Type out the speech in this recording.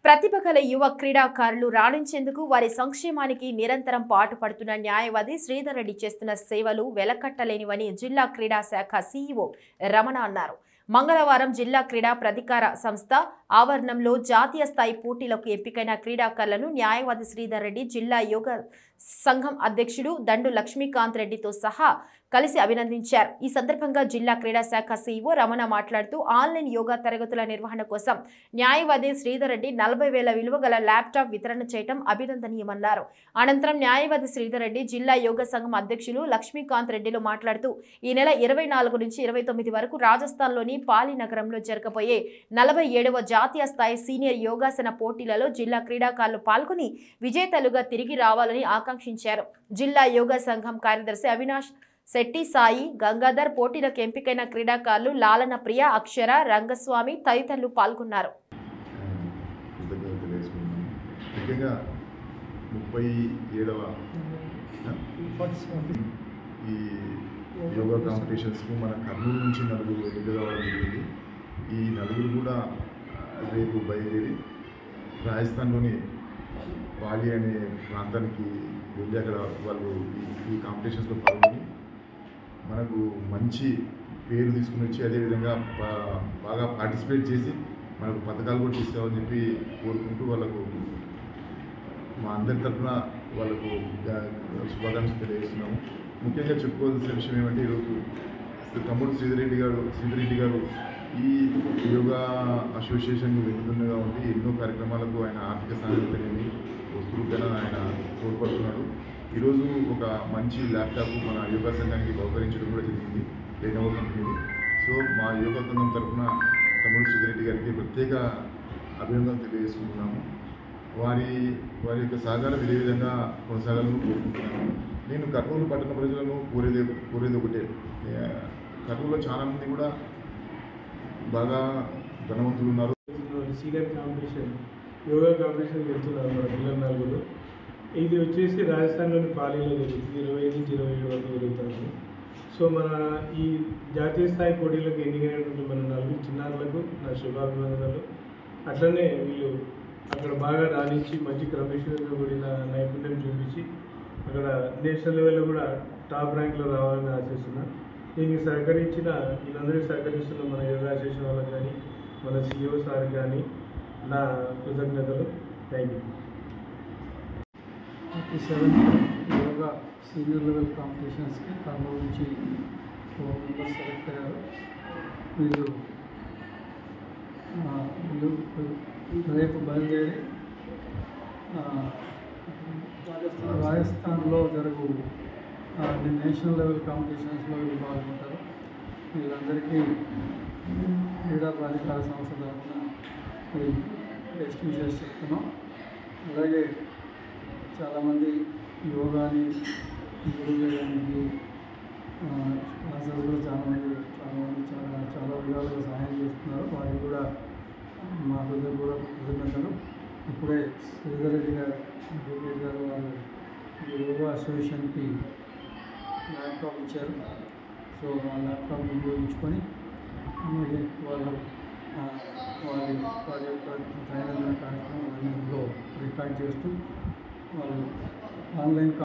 ప్రతిభ గల యువ క్రీడాకారులు రాణించేందుకు వారి సంక్షేమానికి నిరంతరం పాటుపడుతున్న న్యాయవాది శ్రీధర్ రెడ్డి చేస్తున్న సేవలు వెలకట్టలేనివని జిల్లా క్రీడా శాఖ సీఈఓ రమణ అన్నారు మంగళవారం జిల్లా క్రీడా ప్రాధికార సంస్థ ఆవరణంలో జాతీయ స్థాయి పోటీలకు ఎంపికైన క్రీడాకారులను న్యాయవాది శ్రీధర్ రెడ్డి జిల్లా యోగా సంఘం అధ్యక్షుడు దండు లక్ష్మీకాంత్ రెడ్డితో సహా కలిసి అభినందించారు ఈ సందర్భంగా జిల్లా క్రీడా శాఖ సీఈఓ రమణ మాట్లాడుతూ ఆన్లైన్ యోగా తరగతుల నిర్వహణ కోసం న్యాయవాది శ్రీధర్ రెడ్డి నలభై వేల విలువ గల ల్యాప్టాప్ వితరణ చేయడం అభినందనీయమన్నారు అనంతరం న్యాయవాది శ్రీధర్ రెడ్డి జిల్లా యోగా సంఘం అధ్యక్షులు లక్ష్మీకాంత్ రెడ్డిలు మాట్లాడుతూ ఈ నెల ఇరవై నాలుగు నుంచి ఇరవై తొమ్మిది వరకు రాజస్థాన్లోని పాలి నగరంలో జరగబోయే నలభై ఏడవ జాతీయ స్థాయి సీనియర్ యోగాసన పోటీలలో జిల్లా క్రీడాకారులు పాల్గొని విజేతలుగా తిరిగి రావాలని ఆకాంక్షించారు జిల్లా యోగా సంఘం కార్యదర్శి అవినాష్ శెట్టి సాయి గంగాధర్ పోటీలకు ఎంపికైన క్రీడాకారులు లాలన ప్రియ అక్షర రంగస్వామి తదితరులు పాల్గొన్నారు కృతజ్ఞతలు తెలియజేసుకుంటున్నాను ముఖ్యంగా ముప్పై ఏడవ ఈ యోగా కాంపిటీషన్స్కు మన కర్నూలు నుంచి నలుగురు ఎన్నిక కావడం జరిగింది ఈ నలుగురు కూడా రేపు బయలుదేరి రాజస్థాన్లోని పాలి అనే ప్రాంతానికి వెళ్ళి అక్కడ వాళ్ళు ఈ- ఈ కాంపిటీషన్స్లో పాల్గొని మనకు మంచి పేరు తీసుకుని వచ్చి అదేవిధంగా బా- బాగా పార్టిసిపేట్ చేసి మనకు పథకాలు కూడా తీసుకోవాలని చెప్పి కోరుకుంటూ వాళ్ళకు మా అందరి తరఫున వాళ్ళకు గా- శుభాకాంక్షలు తెలియజేస్తున్నాము ముఖ్యంగా చెప్పుకోవాల్సిన విషయం ఏమంటే ఈరోజు శ్రీ తమ్ముడు శ్రీధరెడ్డి గారు శ్రీధరెడ్డి గారు ఈ యోగా అసోసియేషన్ వెళ్తుండగా ఉండి ఎన్నో కార్యక్రమాలకు ఆయన ఆర్థిక సహాయం తెలియని వస్తువులుగా ఆయన తోడ్పడుతున్నాడు ఈరోజు ఒక మంచి ల్యాప్టాప్ మన యోగా సంఘానికి బహుకరించడం కూడా జరిగింది లెనోవో కంపెనీలు సో మా యోగా సంఘం తరఫున తమ్ముడు శ్రీధరెడ్డి గారికి ప్రత్యేక అభినందనలు తెలియజేసుకుంటున్నాము వారి వారి యొక్క సహకారం ఇదే విధంగా కొనసాగాలని కోరుకుంటున్నాను నేను కర్నూలు పట్టణ ప్రజలను కోరేది కోరేది ఒకటే ఏ, కర్నూలులో చాలామంది కూడా బాగా ధనవంతులు ఉన్నారు సీనియర్ కాంపిటీషన్ యోగా కాంపిటీషన్ వెళ్తున్నారు మన పిల్లల నలుగురు ఇది వచ్చేసి రాజస్థాన్లోని పాలీలో జరుగుతుంది ఇరవై ఐదు నుంచి ఇరవై ఏడు వరకు జరుగుతుంది సో మన ఈ జాతీయ స్థాయి పోటీలకు ఎన్నికైనటువంటి మన నలుగురు చిన్నారులకు నా శుభాభినందనలు అట్లనే వీళ్ళు అక్కడ బాగా రాణించి మంచి క్రమశిక్షణతో కూడిన నైపుణ్యం చూపించి అక్కడ నేషనల్ లెవెల్లో కూడా టాప్ ర్యాంక్లో రావాలని ఆశిస్తున్నాను దీనికి సహకరించిన వీళ్ళందరికీ సహకరిస్తున్న మన యోగా అసోసియేషన్ వాళ్ళకి కానీ మన సిఇఓ సార్ కానీ నా కృతజ్ఞతలు thank you forty seven yoga senior level కాంపిటీషన్స్కి కర్నూలు నుంచి ఫోర్ మెంబర్స్ సెలెక్ట్ అయ్యారు వీళ్ళు ఆ, వీళ్ళు రేపు బయలుదేరి ఆ, రాజస్థాన్లో జరుగు ఆ, నేషనల్ లెవెల్ కాంపిటీషన్స్లో వీళ్ళు పాల్గొంటారు వీళ్ళందరికీ క్రీడా ప్రాధికార సంస్థ తరఫున బెస్ట్ విషయాలు చెప్తున్నాం అలాగే చాలామంది యోగాని ఇంప్రూవ్ చేయడానికి క్లాసెస్ కూడా చాలామంది చాలామంది చాలా చాలా విధాలుగా సహాయం చేస్తున్నారు వారికి కూడా మా హృదయపూర్వక కృతజ్ఞతలు ఇప్పుడే శ్రీధర్ రెడ్డి గారు రెడ్డి గారు వాళ్ళు ఈ యోగా అసోసియేషన్కి ల్యాప్టాప్ ఇచ్చారు సో ఆ ల్యాప్టాప్ని ఉపయోగించుకొని మళ్ళీ వాళ్ళు ఆ, వారి వారి యొక్క దైనందిన కార్యక్రమాలన్నింటిలో రికార్డ్ చేస్తూ వాళ్ళు ఆన్లైన్